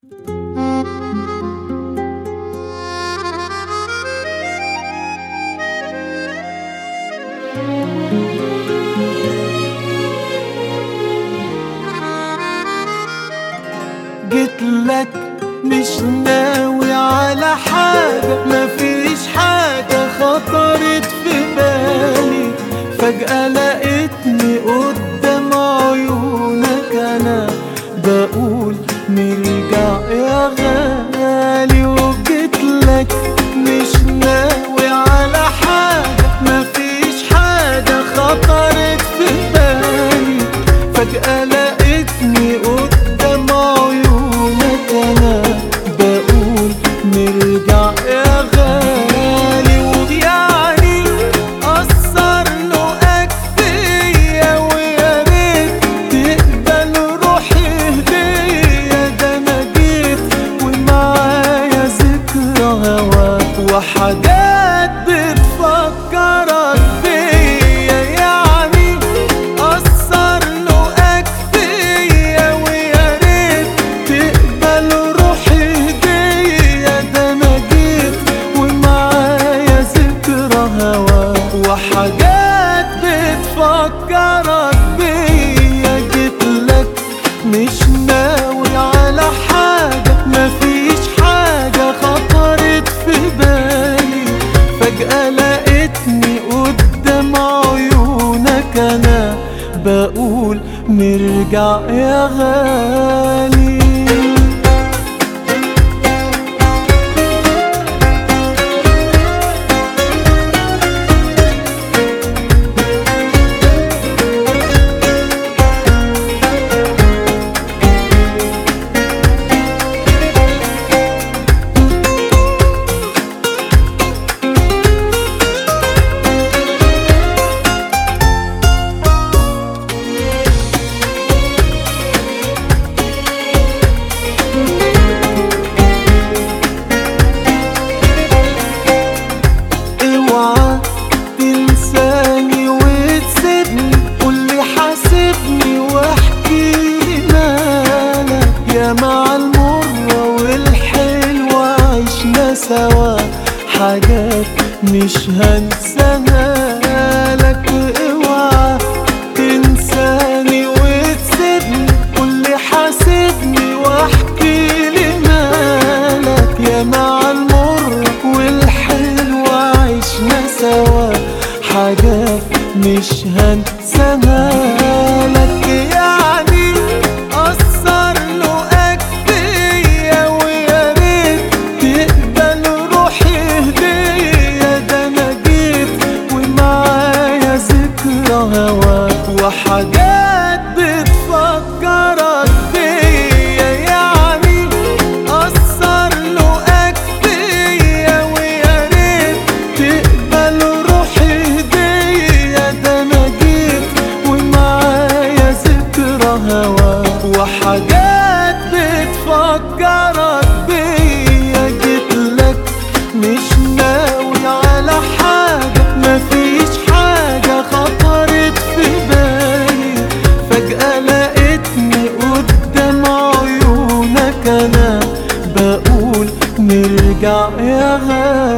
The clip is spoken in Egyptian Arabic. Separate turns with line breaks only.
جيت لك مش ناوي على حاجة مفيش حاجة خطرت في بالي فجأة لقيتني قدام عيونك أنا بقول نرجع يا غالي وجيت لك مش ناوي على حاجة مفيش حاجة خطرت في بالي فجأة لقيتني قدام عيونك أنا بقول نرجع يا غالي ويعني أثر لقاك فيا ويا ريت تقبل روحي هدية ده أنا جيت ومعايا ذكرى هواك وحاجات بتفكرك بيا يعني أثر لقاك فيا ويا ريت تقبل روحي هدية ده أنا جيت ومعايا ذكرى هواك وحاجات بتفكرك بيا جيتلك مش ناوي على حاجة مفيش حاجة خطرت في بالي فجأة لقيتني قدام عيونك أنا بقول نرجع يا غالي اوعى تنساني وتسيبني قولي حاسبني واحكي لي مالك يا مع المرة والحلوة عشنا سوا حاجات مش هنساها لك اوعى تنساني وتسيبني قولي حاسبني واحكي لي مالك يا مع المر والحلوة عشنا سوا حاجات مش هنساها لك يعني أثر لقاك فيا ويا ريت تقبل روحي هدية ده أنا جيت ومعايا ذكرى هواك وحاجات بتفكرك بيا يعني أثر لقاك فيا ويا ريت تقبل روحي هدية ده أنا جيت ومعايا ذكرى هواك وحاجات بتفكرك بيا جيتلك مش ناوي على حاجة مفيش حاجة خطرت في بالي فجأة لقيتني قدام عيونك أنا بقول نرجع يا غالي